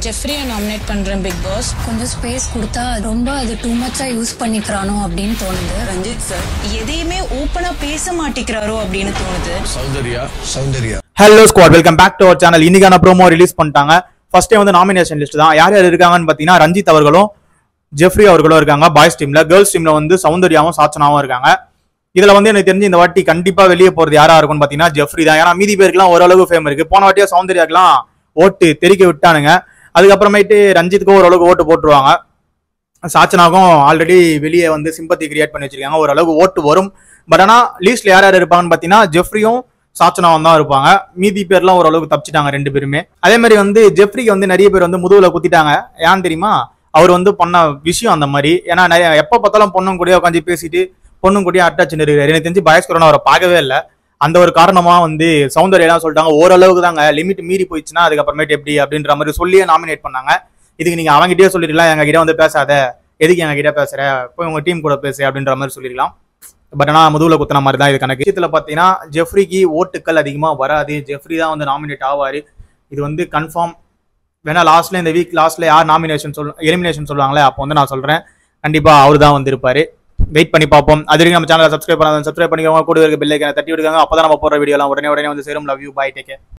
ஜெஃப்ரியை nominate பண்றேன் Bigg Boss கொஞ்சம் space கொடுத்தா ரொம்ப அது டூ மச்சா யூஸ் பண்ணிக்கிறானோ அப்படின்னு தோணுது ரஞ்சித் சார் எதையுமே ஓப்பனா பேச மாட்டேங்கிறாரோ அப்படின்னு தோணுது Soundarya Soundarya hello squad welcome back to our channel இன்னைக்கான ப்ரோமோ ரிலீஸ் பண்ணிட்டாங்க ஃபர்ஸ்ட் டே வந்து நாமினேஷன் லிஸ்ட் தான் யார் யார் இருக்காங்கன்னு பார்த்தீங்கன்னா ரஞ்சித் அவர்களும் ஜெஃப்ரி அவர்களும் இருக்காங்க பாய்ஸ் டீம்ல கேர்ள்ஸ் டீம்ல வந்து சௌந்தர்யாவும் சாச்சனாவும் இருக்காங்க இதுல வந்து எனக்கு தெரிஞ்சு இந்த வாட்டி கண்டிப்பா வெளியே போறது யாரா இருக்கும்னு பாத்தீங்கன்னா ஜெஃப்ரி தான் ஏன்னா மீதி பேருக்குலாம் ஓரளவு ஃபேம் இருக்கு போன வாட்டியா சௌந்தர்யாக்கெல்லாம் ஓட்டு தெரிக்க விட்டானுங்க அதுக்கப்புறமேட்டு ரஞ்சித்துக்கும் ஓரளவுக்கு ஓட்டு போட்டுருவாங்க சாச்சனாக்கும் ஆல்ரெடி வெளியே வந்து சிம்பத்தி கிரியேட் பண்ணி வச்சிருக்காங்க ஓரளவுக்கு ஓட்டு வரும் பட் ஆனா லீஸ்ட்ல யார் யார் இருப்பாங்கன்னு பாத்தீங்கன்னா ஜெஃப்ரியும் சாச்சனாவும் தான் இருப்பாங்க மீதி பேர்லாம் ஓரளவுக்கு தப்பிச்சிட்டாங்க ரெண்டு பேருமே அதே மாதிரி வந்து ஜெஃப்ரிக்கு வந்து நிறைய பேர் வந்து முதுகுல குத்திட்டாங்க ஏன் தெரியுமா அவர் வந்து பண்ண விஷயம் அந்த மாதிரி ஏன்னா நிறைய எப்ப பார்த்தாலும் பொண்ணும் கூட உட்காந்து பேசிட்டு பொண்ணும் கூட அட்டாச் இருக்காரு எனக்கு தெரிஞ்சு பயஸ்கரன் அவரை பார்க்கவே இல்லை அந்த ஒரு காரணமா வந்து சௌந்தர்யா சொல்லிட்டாங்க ஓரளவுக்கு தாங்க லிமிட் மீறி போயிடுச்சுன்னா அதுக்கப்புறமேட்டு எப்படி அப்படின்ற மாதிரி சொல்லியே நாமினேட் பண்ணாங்க இதுக்கு நீங்க அவங்ககிட்டயே சொல்லிடலாம் எங்க கிட்ட வந்து பேசாத எதுக்கு எங்க கிட்ட பேசுற போய் உங்க டீம் கூட பேசு அப்படின்ற மாதிரி சொல்லிடலாம் பட் ஆனால் முதுகுல குத்துன மாதிரி தான் இது கணக்கு விஷயத்துல பார்த்தீங்கன்னா ஜெஃப்ரிக்கு ஓட்டுக்கள் அதிகமாக வராது ஜெஃப்ரி தான் வந்து நாமினேட் ஆவார் இது வந்து கன்ஃபார்ம் வேணா லாஸ்ட்ல இந்த வீக் லாஸ்ட்ல யார் நாமினேஷன் சொல் எலிமினேஷன் சொல்லுவாங்களே அப்போ வந்து நான் சொல்றேன் கண்டிப்பா அவர் தான் வந்து இருப்பாரு வெயிட் பண்ணி பார்ப்போம் அது வரைக்கும் நம்ம சேனலை சப்ஸ்கிரைப் பண்ணாத சப்ஸ்கிரைப் பண்ணிக்கோங்க கூட இருக்க பெல்லைக்கான தட்டி விடுங்க அப்பதான் நம்ம போடுற வீடியோலாம் உடனே உடனே வந்து சேரும் லவ் யூ பை டேக்